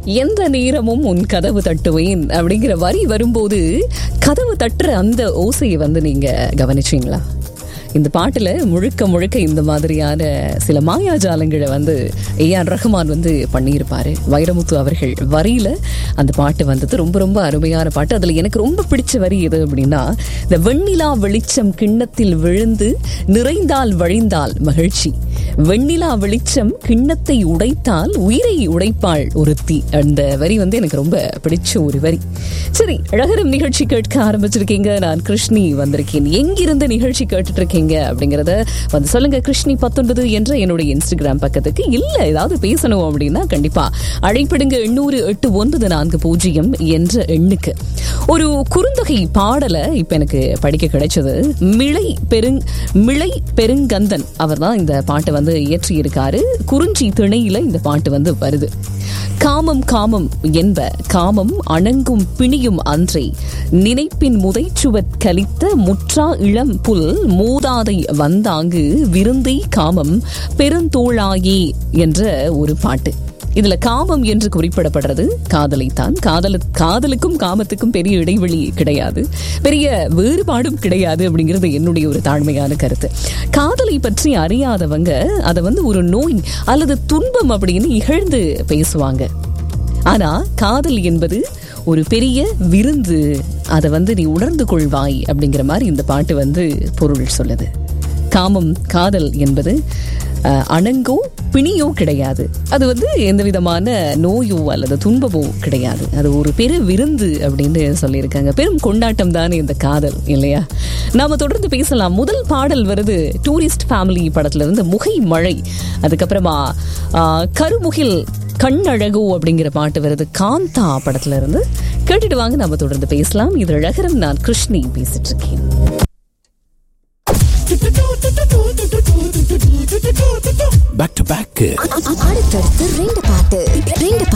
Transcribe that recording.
எந்த நேரமும் உன் கதவு தட்டுவேன் அப்படிங்கிற வரி வரும்போது கதவு தட்டுற அந்த ஓசையை வந்து நீங்க கவனிச்சீங்களா இந்த பாட்டுல முழுக்க முழுக்க இந்த மாதிரியான சில மாயாஜாலங்களை வந்து ஏ ஆர் ரஹ்மான் வந்து பண்ணியிருப்பாரு வைரமுத்து அவர்கள் வரியில அந்த பாட்டு வந்தது ரொம்ப ரொம்ப அருமையான பாட்டு அதுல எனக்கு ரொம்ப பிடிச்ச வரி எது அப்படின்னா இந்த வெண்ணிலா வெளிச்சம் கிண்ணத்தில் விழுந்து நிறைந்தால் வழிந்தால் மகிழ்ச்சி வெண்ணிலா வெளிச்சம் கிண்ணத்தை உடைத்தால் உயிரை உடைப்பாள் ஒருத்தி அந்த வரி வந்து எனக்கு ரொம்ப பிடிச்ச ஒரு வரி சரி அழகரம் நிகழ்ச்சி கேட்க ஆரம்பிச்சிருக்கீங்க நான் கிருஷ்ணி வந்திருக்கேன் எங்கிருந்து நிகழ்ச்சி கேட்டுட்டு இருக்கீங்க அப்படிங்கறத வந்து சொல்லுங்க கிருஷ்ணி பத்தொன்பது என்ற என்னுடைய இன்ஸ்டாகிராம் பக்கத்துக்கு இல்ல ஏதாவது பேசணும் அப்படின்னா கண்டிப்பா அழைப்பிடுங்க எண்ணூறு எட்டு ஒன்பது நான்கு பூஜ்ஜியம் என்ற எண்ணுக்கு ஒரு குறுந்தொகை பாடலை இப்ப எனக்கு படிக்க கிடைச்சது மிளை பெருங் மிளை பெருங்கந்தன் அவர் தான் இந்த பாட்டை வந்து இயற்றியிருக்காரு குறிஞ்சி திணையில இந்த பாட்டு வந்து வருது காமம் காமம் என்ப காமம் அணங்கும் பிணியும் அன்றே நினைப்பின் முதைச்சுவற் கலித்த முற்றா இளம் புல் மூதாதை வந்தாங்கு விருந்தை காமம் பெருந்தோளாயே என்ற ஒரு பாட்டு இதுல காமம் என்று குறிப்பிடப்படுறது காதலைத்தான் காதல காதலுக்கும் காமத்துக்கும் பெரிய இடைவெளி கிடையாது பெரிய வேறுபாடும் கிடையாது அப்படிங்கிறது என்னுடைய ஒரு தாழ்மையான கருத்து காதலை பற்றி அறியாதவங்க அதை வந்து ஒரு நோய் அல்லது துன்பம் அப்படின்னு இகழ்ந்து பேசுவாங்க ஆனா காதல் என்பது ஒரு பெரிய விருந்து அதை வந்து நீ உணர்ந்து கொள்வாய் அப்படிங்கிற மாதிரி இந்த பாட்டு வந்து பொருள் சொல்லுது காமம் காதல் என்பது அஹ், அணங்கோ பிணியோ கிடையாது அது வந்து எந்த விதமான நோயோ அல்லது துன்பமோ கிடையாது அது ஒரு பெரு விருந்து அப்படின்னு சொல்லியிருக்காங்க பெரும் கொண்டாட்டம் தானே இந்த காதல் இல்லையா நாம தொடர்ந்து பேசலாம் முதல் பாடல் வருது டூரிஸ்ட் ஃபேமிலி படத்துல இருந்து முகை மழை அதுக்கப்புறமா ஆஹ், கருமுகில் கண்ணழகோ அப்படிங்கிற பாட்டு வருது காந்தா படத்துல இருந்து கேட்டுட்டு வாங்க நாம தொடர்ந்து பேசலாம் இது அழகரம் நான் கிருஷ்ணி பேசிட்டு இருக்கேன் பேக் டு பேக் அடுத்தடுத்து ரெண்டு பாட்டு ரெண்டு பாட்டு